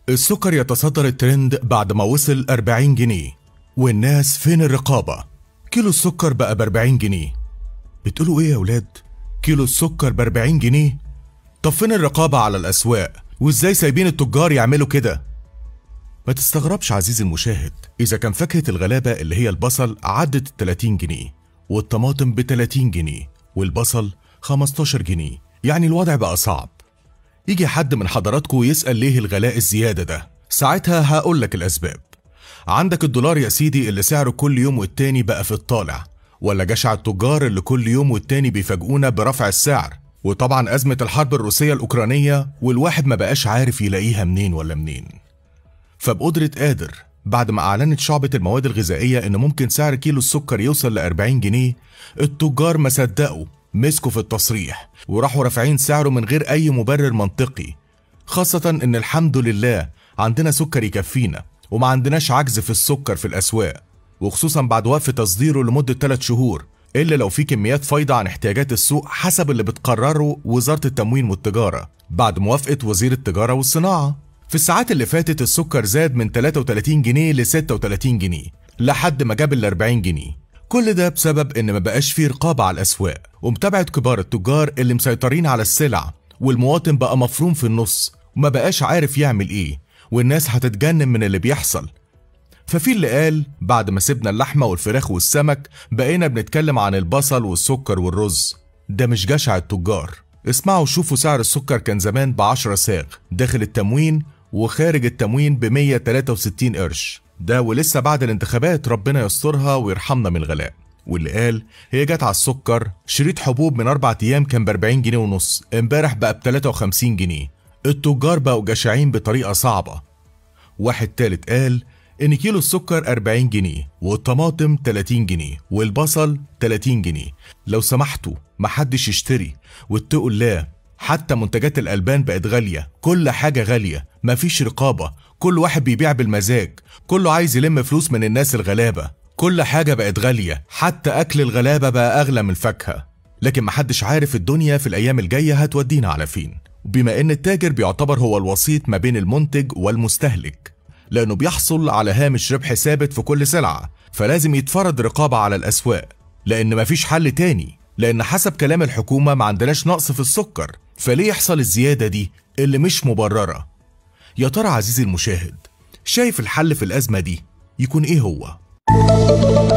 السكر يتصدر الترند بعد ما وصل 40 جنيه والناس فين الرقابة كيلو السكر بقى ب 40 جنيه بتقولوا ايه يا ولاد كيلو السكر ب 40 جنيه طب فين الرقابة على الأسواق وازاي سايبين التجار يعملوا كده ما تستغربش عزيزي المشاهد إذا كان فاكهة الغلابة اللي هي البصل عدت ال 30 جنيه والطماطم ب 30 جنيه والبصل 15 جنيه يعني الوضع بقى صعب يجي حد من حضراتكم يسأل ليه الغلاء الزيادة ده ساعتها هقول لك الأسباب عندك الدولار يا سيدي اللي سعره كل يوم والتاني بقى في الطالع ولا جشع التجار اللي كل يوم والتاني بيفاجئونا برفع السعر وطبعا أزمة الحرب الروسية الأوكرانية والواحد ما بقاش عارف يلاقيها منين ولا منين فبقدرة قادر بعد ما أعلنت شعبة المواد الغذائية إن ممكن سعر كيلو السكر يوصل ل 40 جنيه التجار ما صدقوا مسكوا في التصريح وراحوا رافعين سعره من غير أي مبرر منطقي خاصة إن الحمد لله عندنا سكر يكفينا وما عندناش عجز في السكر في الأسواق وخصوصا بعد وقف تصديره لمدة 3 شهور إلا لو في كميات فايضة عن احتياجات السوق حسب اللي بتقرره وزارة التموين والتجارة بعد موافقة وزير التجارة والصناعة في الساعات اللي فاتت السكر زاد من 33 جنيه ل 36 جنيه لحد ما جاب ال 40 جنيه كل ده بسبب ان ما بقاش فيه رقابة على الاسواق ومتابعة كبار التجار اللي مسيطرين على السلع والمواطن بقى مفروم في النص وما بقاش عارف يعمل ايه والناس هتتجنن من اللي بيحصل ففي اللي قال بعد ما سيبنا اللحمة والفراخ والسمك بقينا بنتكلم عن البصل والسكر والرز ده مش جشع التجار اسمعوا شوفوا سعر السكر كان زمان ب 10 ساغ داخل التموين وخارج التموين ب 163 قرش ده ولسه بعد الانتخابات ربنا يسترها ويرحمنا من الغلاء واللي قال هي جت على السكر شريط حبوب من أربع أيام كان ب 40 جنيه ونص امبارح بقى ب 53 جنيه التجار بقوا جشعين بطريقة صعبة واحد تالت قال إن كيلو السكر 40 جنيه والطماطم 30 جنيه والبصل 30 جنيه لو سمحتوا محدش يشتري واتقوا الله حتى منتجات الألبان بقت غالية كل حاجة غالية مفيش رقابة كل واحد بيبيع بالمزاج كله عايز يلم فلوس من الناس الغلابة كل حاجة بقت غالية حتى أكل الغلابة بقى أغلى من الفاكهة لكن محدش عارف الدنيا في الأيام الجاية هتودينا على فين بما إن التاجر بيعتبر هو الوسيط ما بين المنتج والمستهلك لأنه بيحصل على هامش ربح ثابت في كل سلعة فلازم يتفرض رقابة على الأسواق لأن مفيش حل تاني لأن حسب كلام الحكومة ما عندناش نقص في السكر فليه يحصل الزيادة دي اللي مش مبررة يا ترى عزيزي المشاهد شايف الحل في الأزمة دي يكون إيه هو؟